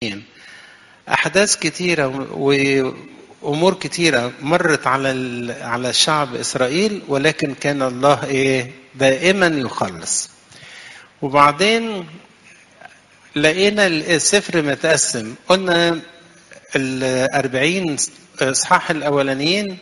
أحداث كتيرة وأمور كتيرة مرت على على شعب إسرائيل ولكن كان الله إيه دائما يخلص وبعدين لقينا السفر متقسم قلنا الأربعين إصحاح الأولانيين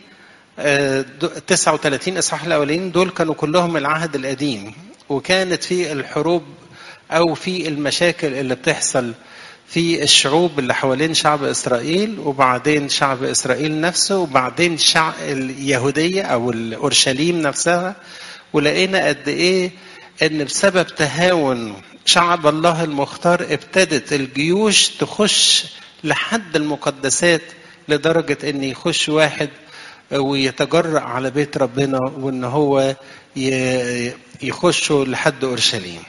39 إصحاح الأولانيين دول كانوا كلهم العهد القديم وكانت في الحروب أو في المشاكل اللي بتحصل في الشعوب اللي حوالين شعب إسرائيل وبعدين شعب إسرائيل نفسه وبعدين شعب اليهودية أو الأورشليم نفسها ولقينا قد إيه إن بسبب تهاون شعب الله المختار ابتدت الجيوش تخش لحد المقدسات لدرجة إن يخش واحد ويتجرأ على بيت ربنا وإن هو يخشوا لحد أورشليم.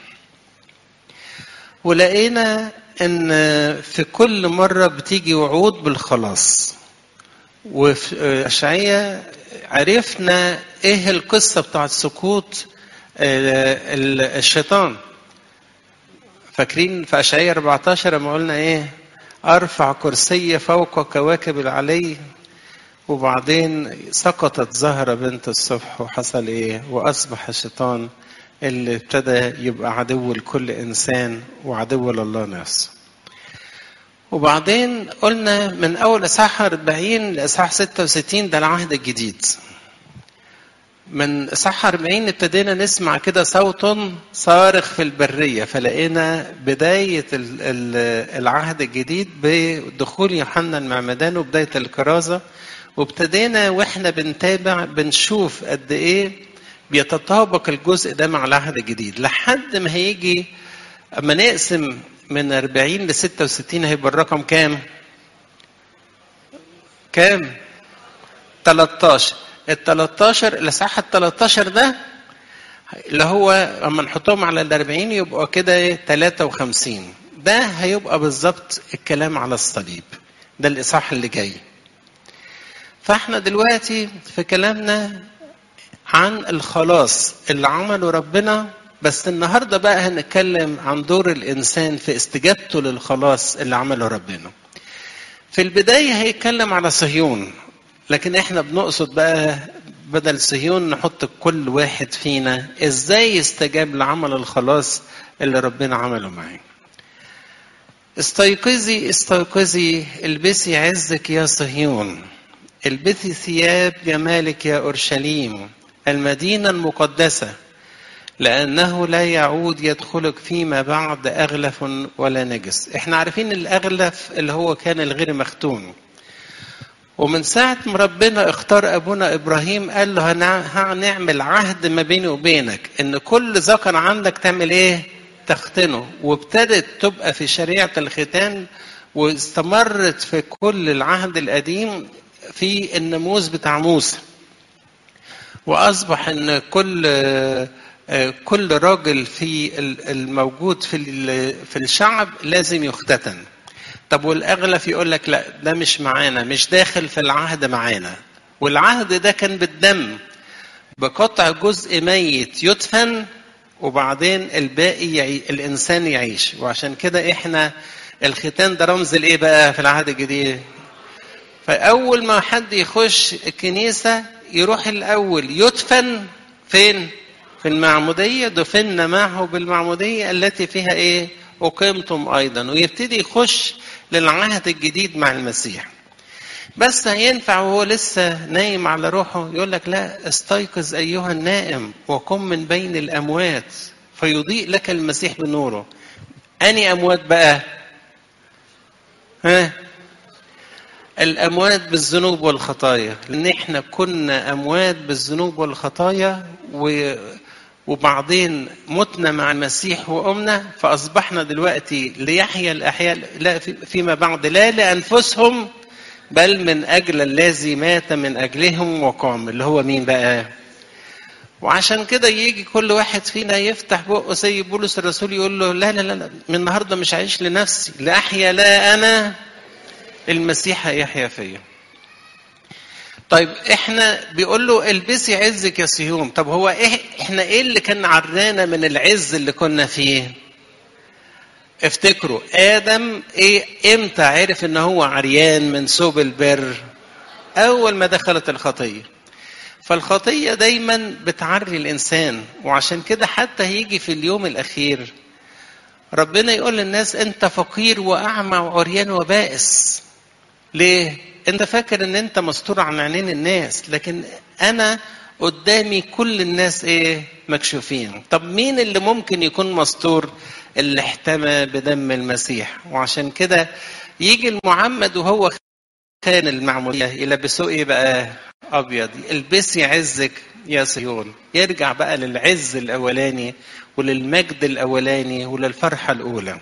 ولقينا إن في كل مرة بتيجي وعود بالخلاص. وفي أشعية عرفنا إيه القصة بتاعت سقوط الشيطان. فاكرين في أشعية 14 لما قلنا إيه؟ أرفع كرسي فوق كواكب العلي وبعدين سقطت زهرة بنت الصبح وحصل إيه؟ وأصبح الشيطان اللي ابتدى يبقى عدو لكل إنسان وعدو لله نفسه. وبعدين قلنا من أول إصحاح 40 لإصحاح 66 ده العهد الجديد. من إصحاح 40 ابتدينا نسمع كده صوت صارخ في البرية فلقينا بداية العهد الجديد بدخول يوحنا المعمدان وبداية الكرازة وابتدينا واحنا بنتابع بنشوف قد ايه بيتطابق الجزء ده مع العهد الجديد لحد ما هيجي اما نقسم من 40 ل 66 هيبقى الرقم كام؟ كام؟ 13 ال 13 الاصحاح ال 13 ده اللي هو اما نحطهم على ال 40 يبقوا كده 53 ده هيبقى بالظبط الكلام على الصليب ده الاصحاح اللي جاي فاحنا دلوقتي في كلامنا عن الخلاص اللي عمله ربنا بس النهارده بقى هنتكلم عن دور الانسان في استجابته للخلاص اللي عمله ربنا في البدايه هيتكلم على صهيون لكن احنا بنقصد بقى بدل صهيون نحط كل واحد فينا ازاي يستجاب لعمل الخلاص اللي ربنا عمله معاه استيقظي استيقظي البسي عزك يا صهيون البسي ثياب جمالك يا اورشليم المدينه المقدسه لانه لا يعود يدخلك فيما بعد اغلف ولا نجس احنا عارفين الاغلف اللي هو كان الغير مختون ومن ساعة ما ربنا اختار أبونا إبراهيم قال له هنعمل عهد ما بيني وبينك إن كل ذكر عندك تعمل إيه؟ تختنه وابتدت تبقى في شريعة الختان واستمرت في كل العهد القديم في الناموس بتاع موسى وأصبح إن كل كل راجل في الموجود في في الشعب لازم يختتن طب والاغلف يقول لك لا ده مش معانا مش داخل في العهد معانا والعهد ده كان بالدم بقطع جزء ميت يدفن وبعدين الباقي يعي... الانسان يعيش وعشان كده احنا الختان ده رمز الايه بقى في العهد الجديد فاول ما حد يخش الكنيسه يروح الاول يدفن فين في المعموديه دفنا معه بالمعموديه التي فيها ايه أقيمتم أيضا ويبتدي يخش للعهد الجديد مع المسيح بس هينفع وهو لسه نايم على روحه يقول لك لا استيقظ أيها النائم وقم من بين الأموات فيضيء لك المسيح بنوره أني أموات بقى ها الأموات بالذنوب والخطايا لأن إحنا كنا أموات بالذنوب والخطايا و وبعدين متنا مع المسيح وقمنا فأصبحنا دلوقتي ليحيى الأحياء لا فيما بعد لا لأنفسهم بل من أجل الذي مات من أجلهم وقام اللي هو مين بقى وعشان كده يجي كل واحد فينا يفتح بقه زي بولس الرسول يقول له لا لا لا من النهارده مش هعيش لنفسي لا احيا لا انا المسيح هيحيا فيا طيب احنا بيقول له البسي عزك يا صهيون طب هو ايه احنا ايه اللي كان عرانا من العز اللي كنا فيه افتكروا ادم ايه امتى عرف ان هو عريان من ثوب البر اول ما دخلت الخطيه فالخطيه دايما بتعري الانسان وعشان كده حتى هيجي في اليوم الاخير ربنا يقول للناس انت فقير واعمى وعريان وبائس ليه انت فاكر ان انت مستور عن عينين الناس لكن انا قدامي كل الناس ايه مكشوفين طب مين اللي ممكن يكون مستور اللي احتمى بدم المسيح وعشان كده يجي المعمد وهو كان المعمودية يلبسوه ايه بقى ابيض البسي عزك يا صهيون يرجع بقى للعز الاولاني وللمجد الاولاني وللفرحه الاولى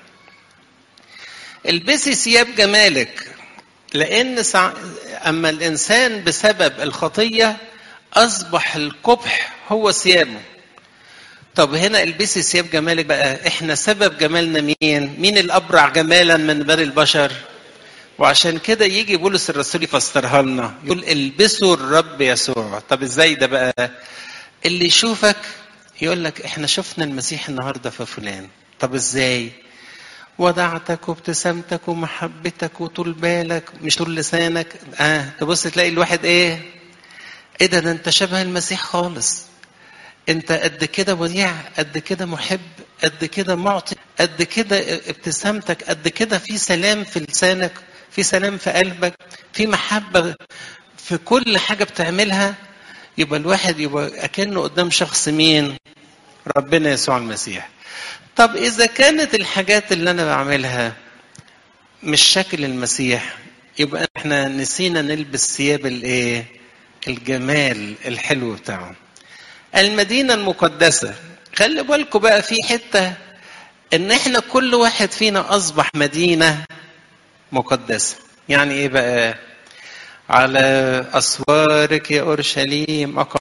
البسي ثياب جمالك لان سع... اما الانسان بسبب الخطيه اصبح القبح هو ثيابه طب هنا البسي ثياب جمالك بقى احنا سبب جمالنا مين مين الابرع جمالا من بني البشر وعشان كده يجي بولس الرسول يفسرها لنا يقول البسوا الرب يسوع طب ازاي ده بقى اللي يشوفك يقول لك احنا شفنا المسيح النهارده في فلان طب ازاي ودعتك وابتسامتك ومحبتك وطول بالك مش طول لسانك اه تبص تلاقي الواحد ايه ايه ده ده انت شبه المسيح خالص انت قد كده وديع قد كده محب قد كده معطي قد كده ابتسامتك قد كده في سلام في لسانك في سلام في قلبك في محبة في كل حاجة بتعملها يبقى الواحد يبقى أكنه قدام شخص مين ربنا يسوع المسيح طب إذا كانت الحاجات اللي أنا بعملها مش شكل المسيح يبقى احنا نسينا نلبس ثياب الايه الجمال الحلو بتاعه المدينة المقدسة خلي بالكم بقى في حتة ان احنا كل واحد فينا اصبح مدينة مقدسة يعني ايه بقى على اسوارك يا اورشليم أقع.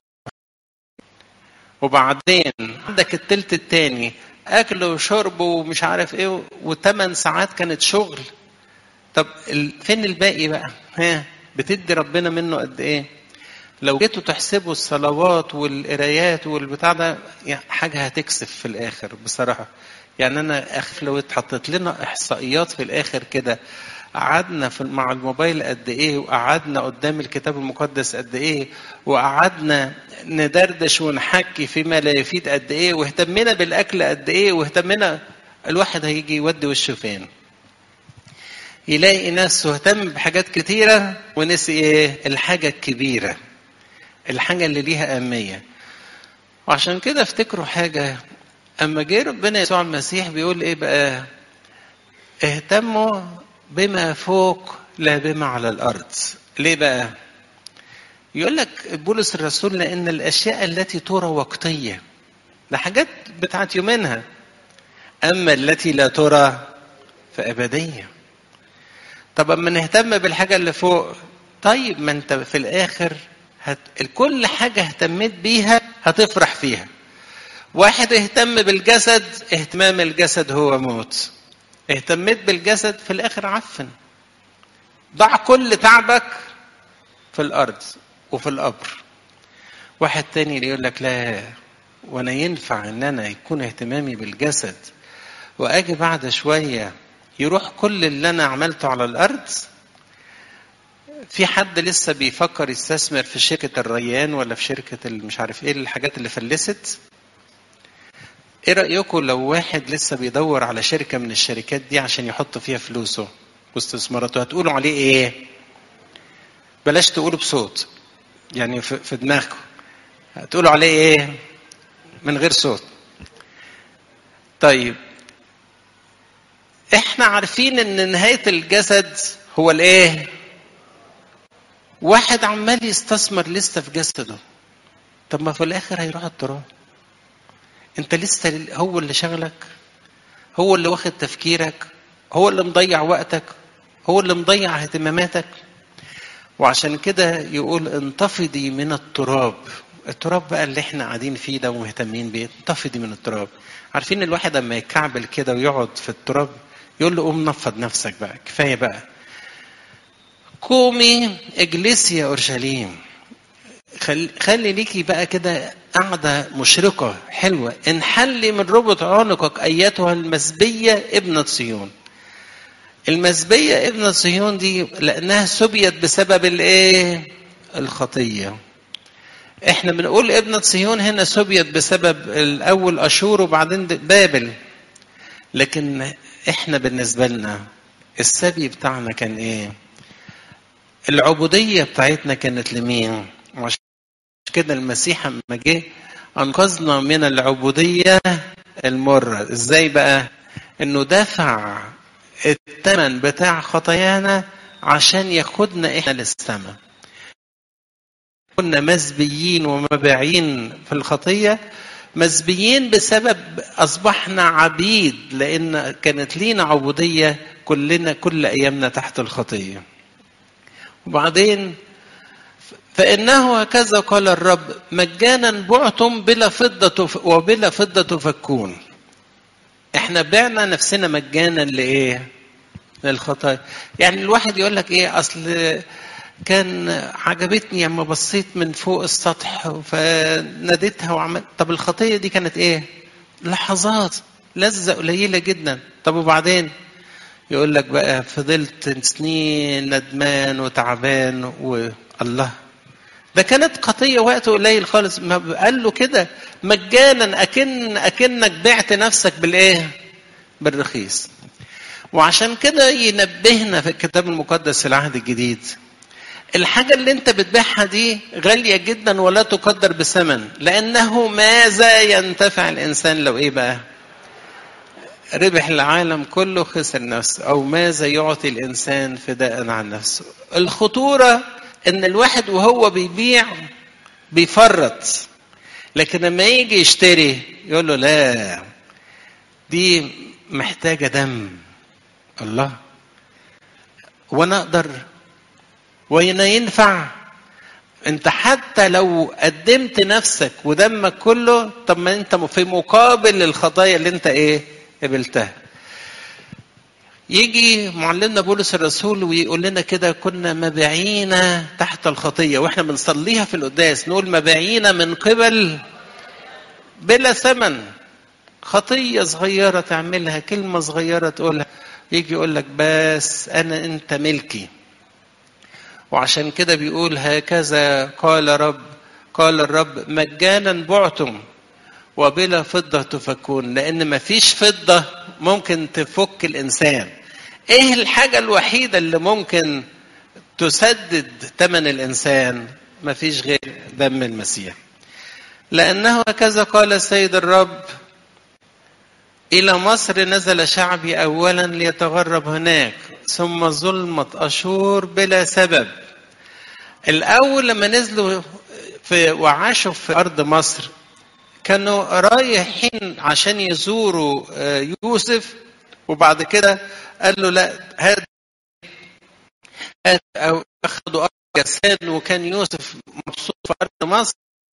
وبعدين عندك التلت التاني اكل وشرب ومش عارف ايه وثمان ساعات كانت شغل طب فين الباقي بقى ها بتدي ربنا منه قد ايه لو جيتوا تحسبوا الصلوات والقرايات والبتاع ده يعني حاجه هتكسف في الاخر بصراحه يعني انا اخ لو اتحطت لنا احصائيات في الاخر كده قعدنا في مع الموبايل قد ايه وقعدنا قدام الكتاب المقدس قد ايه وقعدنا ندردش ونحكي فيما لا يفيد قد ايه واهتمنا بالاكل قد ايه واهتمنا الواحد هيجي يودي وشه فين يلاقي ناس اهتم بحاجات كتيره ونسي ايه الحاجه الكبيره الحاجه اللي ليها اهميه وعشان كده افتكروا حاجه اما جه ربنا يسوع المسيح بيقول ايه بقى اهتموا بما فوق لا بما على الارض ليه بقى يقول لك بولس الرسول لان الاشياء التي ترى وقتيه ده حاجات بتاعت يومينها اما التي لا ترى فابديه طب اما نهتم بالحاجه اللي فوق طيب ما انت في الاخر هت... كل حاجه اهتميت بيها هتفرح فيها واحد اهتم بالجسد اهتمام الجسد هو موت اهتميت بالجسد في الاخر عفن ضع كل تعبك في الارض وفي القبر واحد تاني اللي يقول لك لا وانا ينفع ان انا يكون اهتمامي بالجسد واجي بعد شويه يروح كل اللي انا عملته على الارض في حد لسه بيفكر يستثمر في شركه الريان ولا في شركه مش عارف ايه الحاجات اللي فلست ايه رايكم لو واحد لسه بيدور على شركه من الشركات دي عشان يحط فيها فلوسه واستثماراته هتقولوا عليه ايه بلاش تقولوا بصوت يعني في دماغكم هتقولوا عليه ايه من غير صوت طيب احنا عارفين ان نهايه الجسد هو الايه واحد عمال يستثمر لسه في جسده طب ما في الاخر هيروح التراب انت لسه هو اللي شغلك هو اللي واخد تفكيرك هو اللي مضيع وقتك هو اللي مضيع اهتماماتك وعشان كده يقول انتفضي من التراب التراب بقى اللي احنا قاعدين فيه ده ومهتمين بيه انتفضي من التراب عارفين الواحد لما يتكعبل كده ويقعد في التراب يقول له قوم نفض نفسك بقى كفايه بقى قومي اجلسي يا اورشليم خلي, خلي ليكي بقى كده قعدة مشرقة حلوة انحلي من ربط عنقك أيتها المسبية ابنة صيون المسبية ابنة صهيون دي لأنها سبيت بسبب الإيه؟ الخطية. إحنا بنقول ابنة صهيون هنا سبيت بسبب الأول أشور وبعدين بابل. لكن إحنا بالنسبة لنا السبي بتاعنا كان إيه؟ العبودية بتاعتنا كانت لمين؟ عشان كده المسيح لما جه أنقذنا من العبودية المرة، إزاي بقى؟ إنه دفع الثمن بتاع خطايانا عشان ياخدنا احنا للسماء كنا مسبيين ومبيعين في الخطية مسبيين بسبب أصبحنا عبيد لأن كانت لينا عبودية كلنا كل أيامنا تحت الخطية وبعدين فإنه هكذا قال الرب مجانا بعتم بلا فضة وبلا فضة تفكون احنا بعنا نفسنا مجانا لايه للخطايا يعني الواحد يقول لك ايه اصل كان عجبتني اما بصيت من فوق السطح فناديتها وعملت طب الخطيه دي كانت ايه لحظات لذة قليلة جدا طب وبعدين يقول لك بقى فضلت سنين ندمان وتعبان والله ده كانت خطية وقت قليل خالص ما قال له كده مجانا أكن أكنك بعت نفسك بالإيه؟ بالرخيص. وعشان كده ينبهنا في الكتاب المقدس في العهد الجديد الحاجة اللي أنت بتبيعها دي غالية جدا ولا تقدر بثمن لأنه ماذا ينتفع الإنسان لو إيه بقى؟ ربح العالم كله خسر نفسه أو ماذا يعطي الإنسان فداء عن نفسه الخطورة ان الواحد وهو بيبيع بيفرط لكن لما يجي يشتري يقول له لا دي محتاجه دم الله وانا اقدر وانا ينفع انت حتى لو قدمت نفسك ودمك كله طب ما انت في مقابل للخطايا اللي انت ايه قبلتها يجي معلمنا بولس الرسول ويقول لنا كده كنا مبيعين تحت الخطيه واحنا بنصليها في القداس نقول مبيعين من قبل بلا ثمن خطيه صغيره تعملها كلمه صغيره تقولها يجي يقول لك بس انا انت ملكي وعشان كده بيقول هكذا قال رب قال الرب مجانا بعتم وبلا فضة تفكون لأن ما فيش فضة ممكن تفك الإنسان إيه الحاجة الوحيدة اللي ممكن تسدد ثمن الإنسان ما فيش غير دم المسيح لأنه هكذا قال السيد الرب إلى مصر نزل شعبي أولا ليتغرب هناك ثم ظلمة أشور بلا سبب الأول لما نزلوا في وعاشوا في أرض مصر كانوا رايحين عشان يزوروا يوسف وبعد كده قال له لا هات هات او اخذوا ارض جسان وكان يوسف مبسوط في ارض مصر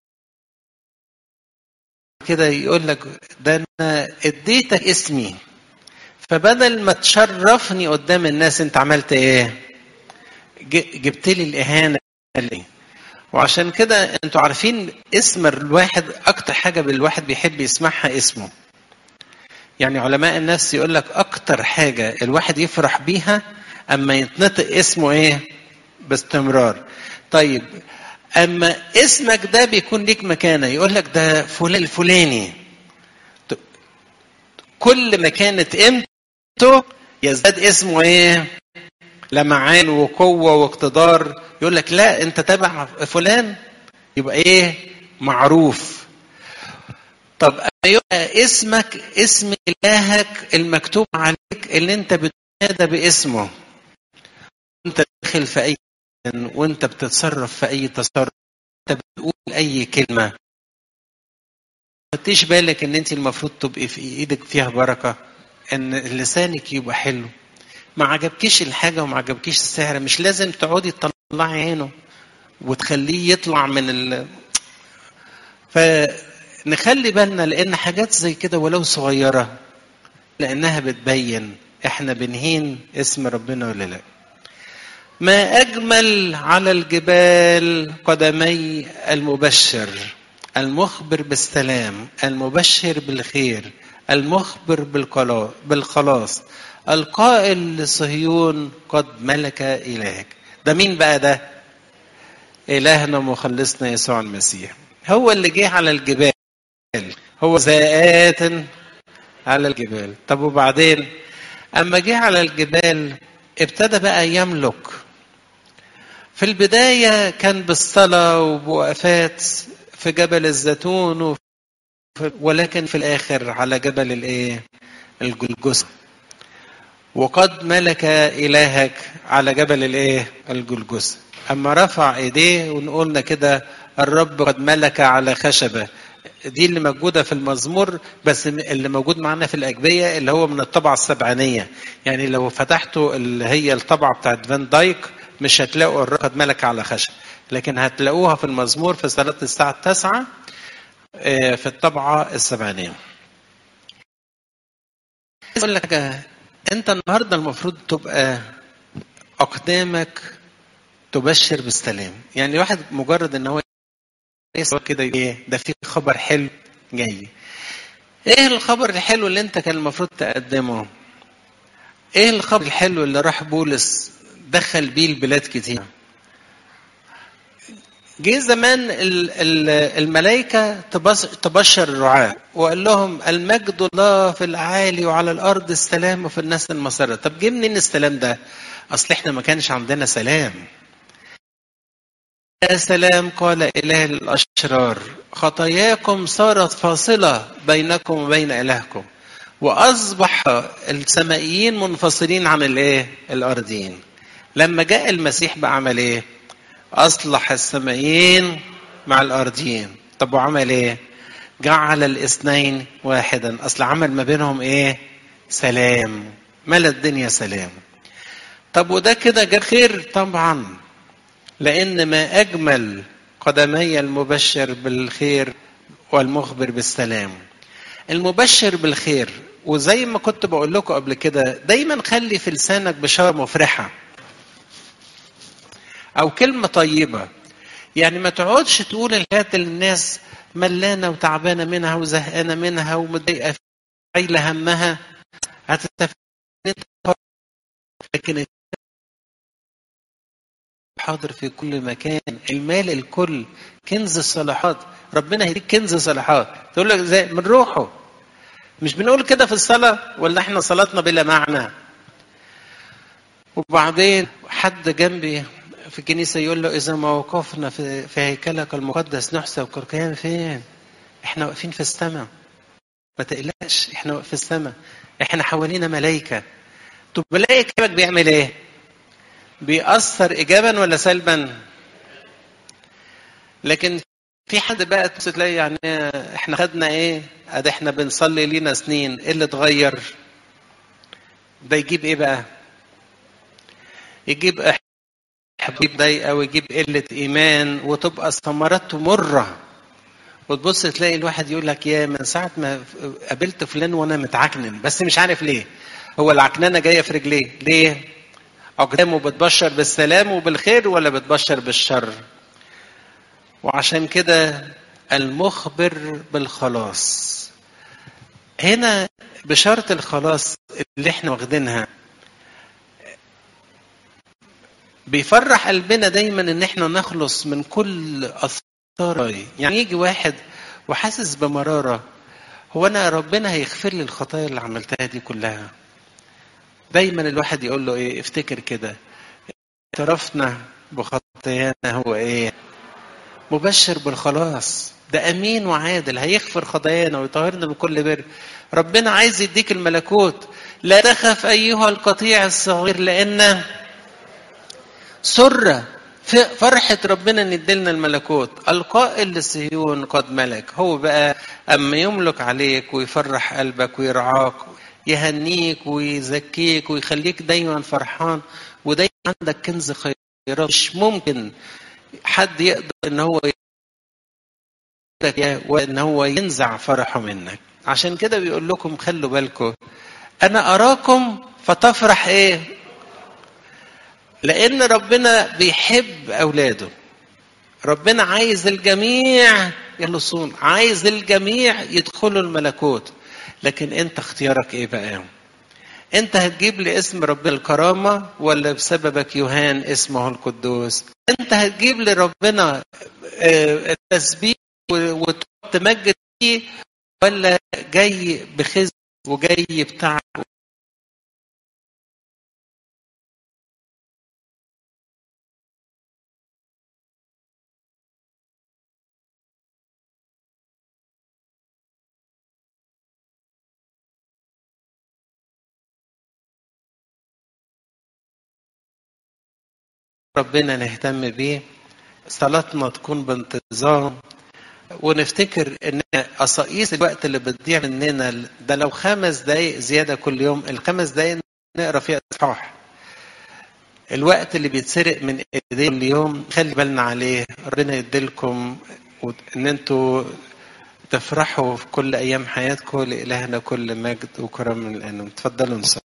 كده يقول لك ده انا اديتك اسمي فبدل ما تشرفني قدام الناس انت عملت ايه؟ جبت لي الاهانه اللي وعشان كده انتوا عارفين اسم الواحد اكتر حاجه الواحد بيحب يسمعها اسمه يعني علماء النفس يقول لك اكتر حاجه الواحد يفرح بيها اما يتنطق اسمه ايه باستمرار طيب اما اسمك ده بيكون ليك مكانه يقول لك ده فلان الفلاني كل ما كانت قيمته يزداد اسمه ايه لمعان وقوه واقتدار يقول لك لا انت تابع فلان يبقى ايه معروف طب يبقى اسمك اسم الهك المكتوب عليك اللي انت بتنادى باسمه وانت داخل في اي وانت بتتصرف في اي تصرف انت بتقول اي كلمه خدتيش بالك ان انت المفروض تبقي في ايدك فيها بركه ان لسانك يبقى حلو ما عجبكيش الحاجه وما عجبكيش السعر مش لازم تقعدي تطلعي عينه وتخليه يطلع من ال فنخلي بالنا لان حاجات زي كده ولو صغيره لانها بتبين احنا بنهين اسم ربنا ولا لا ما أجمل على الجبال قدمي المبشر المخبر بالسلام المبشر بالخير المخبر بالخلاص القائل لصهيون قد ملك إلهك ده مين بقى ده إلهنا ومخلصنا يسوع المسيح هو اللي جه على الجبال هو زاءات على الجبال طب وبعدين أما جه على الجبال ابتدى بقى يملك في البداية كان بالصلاة وبوقفات في جبل الزيتون وفي ولكن في الآخر على جبل الإيه؟ الجلجسة وقد ملك إلهك على جبل الإيه؟ الجلجسة أما رفع إيديه ونقولنا كده الرب قد ملك على خشبة دي اللي موجودة في المزمور بس اللي موجود معانا في الأجبية اللي هو من الطبعة السبعانية يعني لو فتحتوا اللي هي الطبعة بتاعت فان دايك مش هتلاقوا الرب قد ملك على خشب لكن هتلاقوها في المزمور في صلاة الساعة التاسعة في الطبعة السبعانية أقول لك أنت النهاردة المفروض تبقى أقدامك تبشر بالسلام يعني الواحد مجرد ان هو يسمع كده ايه ده في خبر حلو جاي ايه الخبر الحلو اللي انت كان المفروض تقدمه ايه الخبر الحلو اللي راح بولس دخل بيه البلاد كتير جه زمان الملائكة تبشر الرعاة وقال لهم المجد الله في العالي وعلى الأرض السلام وفي الناس المسرة طب جه منين السلام ده أصل إحنا ما كانش عندنا سلام يا سلام قال إله الأشرار خطاياكم صارت فاصلة بينكم وبين إلهكم وأصبح السمائيين منفصلين عن الإيه؟ الأرضيين لما جاء المسيح بعمل إيه؟ أصلح السمائيين مع الأرضيين طب وعمل إيه؟ جعل الاثنين واحدا أصل عمل ما بينهم إيه؟ سلام ملا الدنيا سلام طب وده كده جاب خير طبعا لأن ما أجمل قدمي المبشر بالخير والمخبر بالسلام المبشر بالخير وزي ما كنت بقول لكم قبل كده دايما خلي في لسانك بشارة مفرحة أو كلمة طيبة يعني ما تقعدش تقول الحاجات اللي الناس ملانة وتعبانة منها وزهقانة منها ومتضايقة عايلة همها هتستفيد لكن حاضر في كل مكان المال الكل كنز الصلاحات ربنا هيديك كنز صلاحات تقول لك زي من روحه مش بنقول كده في الصلاة ولا احنا صلاتنا بلا معنى وبعدين حد جنبي في الكنيسة يقول له إذا ما وقفنا في, في هيكلك المقدس نحسب كركيان فين احنا واقفين في السماء ما تقلقش احنا في السماء احنا حوالينا ملائكة طب ملائكة بيعمل ايه بيأثر إيجابا ولا سلبا لكن في حد بقى تلاقي يعني احنا خدنا ايه ادي احنا بنصلي لينا سنين ايه اللي اتغير ده يجيب ايه بقى يجيب حبيب ضيقه ويجيب قله ايمان وتبقى ثمرته مره وتبص تلاقي الواحد يقول لك يا من ساعه ما قابلت فلان وانا متعكنن بس مش عارف ليه هو العكننه جايه في رجليه ليه أقدامه بتبشر بالسلام وبالخير ولا بتبشر بالشر وعشان كده المخبر بالخلاص هنا بشارة الخلاص اللي احنا واخدينها بيفرح قلبنا دايما ان احنا نخلص من كل اثار يعني يجي واحد وحاسس بمرارة هو انا ربنا هيغفر لي الخطايا اللي عملتها دي كلها دايما الواحد يقول له ايه افتكر كده اعترفنا بخطايانا هو ايه مبشر بالخلاص ده امين وعادل هيغفر خطايانا ويطهرنا من كل بر ربنا عايز يديك الملكوت لا تخف ايها القطيع الصغير لان سر فرحة ربنا ان يديلنا الملكوت القائل لصهيون قد ملك هو بقى اما يملك عليك ويفرح قلبك ويرعاك يهنيك ويزكيك ويخليك دايما فرحان ودايما عندك كنز خيرات مش ممكن حد يقدر ان هو وان هو ينزع فرحه منك عشان كده بيقول لكم خلوا بالكم انا اراكم فتفرح ايه لان ربنا بيحب اولاده ربنا عايز الجميع يخلصون عايز الجميع يدخلوا الملكوت لكن انت اختيارك ايه بقى انت هتجيب لي اسم ربنا الكرامة ولا بسببك يوهان اسمه القدوس انت هتجيب لربنا التسبيح وتمجد فيه ولا جاي بخزي وجاي بتاع ربنا نهتم بيه صلاتنا تكون بانتظام ونفتكر ان قصايص الوقت اللي بتضيع مننا ده لو خمس دقايق زياده كل يوم الخمس دقايق نقرا فيها اصحاح الوقت اللي بيتسرق من ايدينا كل يوم خلي بالنا عليه ربنا يديلكم ان انتوا تفرحوا في كل ايام حياتكم لالهنا كل مجد وكرم من الان تفضلوا نصلي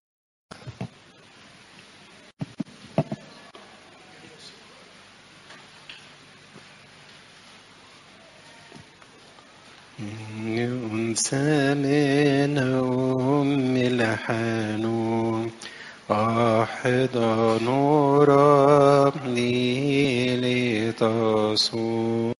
أنسى من أم الحنون أحضن ربي لتصوم